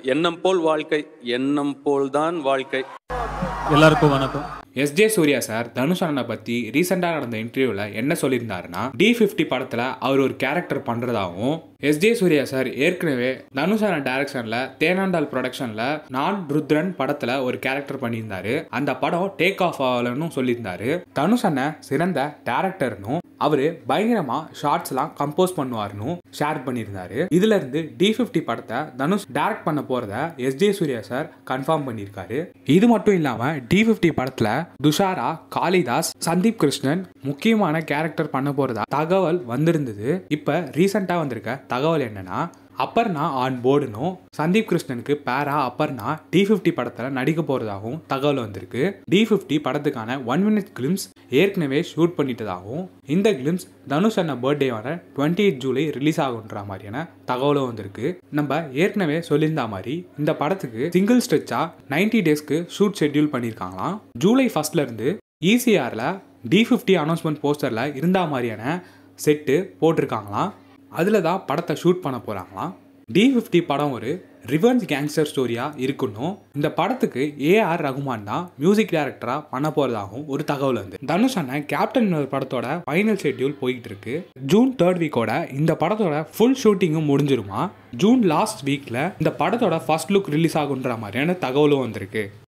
எண்ணம் போல் வாழ்க்கை எண்ணம் போல் தான் வாழ்க்கை எல்லாருக்கும் வணக்கம் எஸ்ஜே சூர்யா சார் தனுஷ் அண்ணனை பத்தி ரீசெண்டா நடந்த இன்டர்வியூல என்ன சொல்லியிருந்தாருன்னா டி ஃபிஃப்டி படத்துல அவர் ஒரு கேரக்டர் பண்றதாகவும் எஸ்ஜே சூர்யா சார் ஏற்கனவே தனுஷ் அண்ணன் டைரக்ஷன்ல தேனாண்டால் ப்ரொடக்ஷன்ல நான் ருத்ரன் படத்துல ஒரு கேரக்டர் பண்ணியிருந்தாரு அந்த படம் டேக் ஆஃப் ஆகலன்னு சொல்லியிருந்தாரு தனுஷ் அண்ணன் சிறந்த டேரக்டர்னும் அவரு பயங்கரமா ஷார்ட்ஸ் எல்லாம் கம்போஸ் பண்ணுவாருன்னு ஷேர் பண்ணியிருந்தாரு இதுல இருந்து டி ஃபிஃப்டி படத்தை தனுஷ் டைரக்ட் பண்ண போறத எஸ்ஜே சூர்யா சார் கன்ஃபார்ம் பண்ணியிருக்காரு இது மட்டும் இல்லாம டி ஃபிஃப்டி படத்துல துஷாரா காளிதாஸ் சந்தீப் கிருஷ்ணன் முக்கியமான கேரக்டர் பண்ண போறதா தகவல் வந்திருந்தது இப்ப ரீசெண்டா வந்திருக்க தகவல் என்னன்னா அப்பர்னா ஆன் போர்டுனும் சந்தீப் கிருஷ்ணனுக்கு பேரா அப்பர்னா டி ஃபிஃப்டி படத்தில் நடிக்க போகிறதாகவும் தகவல் வந்திருக்கு டி ஃபிஃப்டி படத்துக்கான ஒன் மினிட் கிளிம்ஸ் ஏற்கனவே ஷூட் பண்ணிட்டதாகவும் இந்த கிளிம்ஸ் தனுஷ் அண்ணா பர்த்டேவான டுவெண்ட்டி எயிட் ஜூலை ரிலீஸ் ஆகுன்ற மாதிரியான தகவலும் வந்திருக்கு நம்ம ஏற்கனவே சொல்லியிருந்த மாதிரி இந்த படத்துக்கு சிங்கிள் ஸ்ட்ரெச்சா 90 டேஸ்க்கு ஷூட் ஷெட்யூல் பண்ணியிருக்காங்களாம் ஜூலை ஃபர்ஸ்ட்ல இருந்து ஈசிஆரில் டி ஃபிஃப்டி அனௌன்ஸ்மெண்ட் போஸ்டரில் இருந்தா மாதிரியான செட்டு போட்டிருக்காங்களாம் அதில் தான் படத்தை ஷூட் பண்ண போகிறாங்களாம் டி ஃபிஃப்டி படம் ஒரு ரிவெஞ்ச் கேங்ஸ்டர் ஸ்டோரியாக இருக்கணும் இந்த படத்துக்கு ஏஆர் ரகுமான் தான் மியூசிக் டைரக்டராக பண்ண போகிறதாகவும் ஒரு தகவல் வந்து தனுஷ் அண்ணன் கேப்டன் படத்தோட ஃபைனல் ஷெட்யூல் போயிட்டு இருக்கு ஜூன் தேர்ட் வீக்கோட இந்த படத்தோட ஃபுல் ஷூட்டிங்கும் முடிஞ்சிருமா ஜூன் லாஸ்ட் வீக்கில் இந்த படத்தோட ஃபர்ஸ்ட் லுக் ரிலீஸ் ஆகுன்ற மாதிரியான தகவலும் வந்திருக்கு